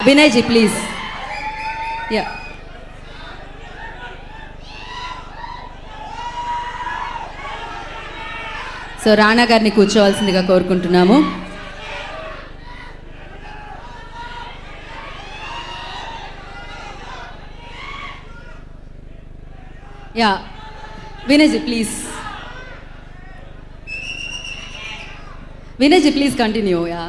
Vinay ji please yeah so Rana గారిని కూర్చోవాల్సిందిగా కోరుకుంటున్నాము yeah Vinay ji please Vinay ji please continue yeah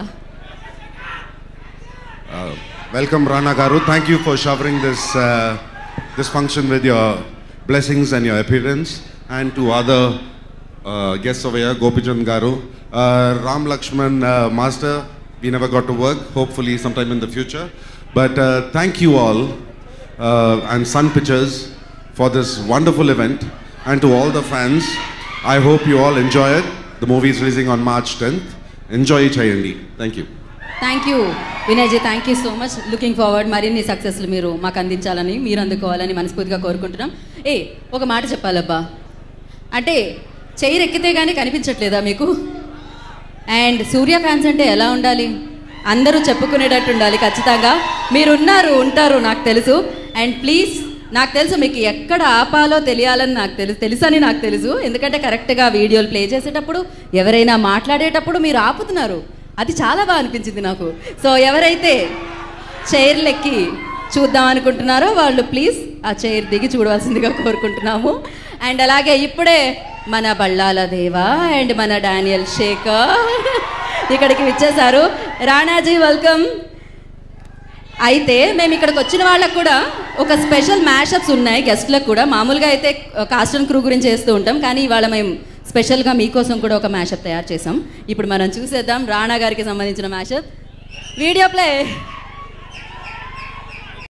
Uh, welcome, Rana Garu. Thank you for showering this uh, this function with your blessings and your appearance, and to other uh, guests over here, Gopichand Garu, uh, Ram Lakshman uh, Master. We never got to work. Hopefully, sometime in the future. But uh, thank you all uh, and Sun Pictures for this wonderful event, and to all the fans. I hope you all enjoy it. The movie is releasing on March 10th. Enjoy Chayandi. Thank you. Thank you Vinay ji thank you so much looking forward మరిన్ని సక్సెస్లు మీరు మాకు అందించాలని మీరు అందుకోవాలని మనస్ఫూర్తిగా కోరుకుంటున్నాం ఏ ఒక మాట చెప్పాలబ్బా అంటే చైర్ ఎక్కితే కానీ కనిపించట్లేదా మీకు అండ్ సూర్య ఫ్యాన్స్ అంటే ఎలా ఉండాలి అందరూ చెప్పుకునేటట్టు ఉండాలి ఖచ్చితంగా మీరు ఉన్నారు ఉంటారు నాకు తెలుసు అండ్ ప్లీజ్ నాకు తెలుసు మీకు ఎక్కడ ఆపాలో తెలియాలని నాకు తెలుసు తెలుసని నాకు తెలుసు ఎందుకంటే కరెక్ట్గా వీడియోలు ప్లే చేసేటప్పుడు ఎవరైనా మాట్లాడేటప్పుడు మీరు ఆపుతున్నారు అది చాలా బాగా అనిపించింది నాకు సో ఎవరైతే చైర్లు ఎక్కి చూద్దాం అనుకుంటున్నారో వాళ్ళు ప్లీజ్ ఆ చైర్ దిగి చూడవలసిందిగా కోరుకుంటున్నాము అండ్ అలాగే ఇప్పుడే మన బళ్ళాల దేవా అండ్ మన డానియల్ శేఖర్ ఇక్కడికి విచ్చేశారు రాణాజీ వెల్కమ్ అయితే మేము ఇక్కడికి వచ్చిన వాళ్ళకు కూడా ఒక స్పెషల్ మ్యాషప్స్ ఉన్నాయి గెస్ట్లకు కూడా మామూలుగా అయితే కాస్ట్ అండ్ క్రూ గురించి చేస్తూ ఉంటాం కానీ ఇవాళ మేము స్పెషల్గా మీకోసం కూడా ఒక మ్యాషప్ తయారు చేసాం ఇప్పుడు మనం చూసేద్దాం రాణా గారికి సంబంధించిన మ్యాషప్ వీడియో ప్లే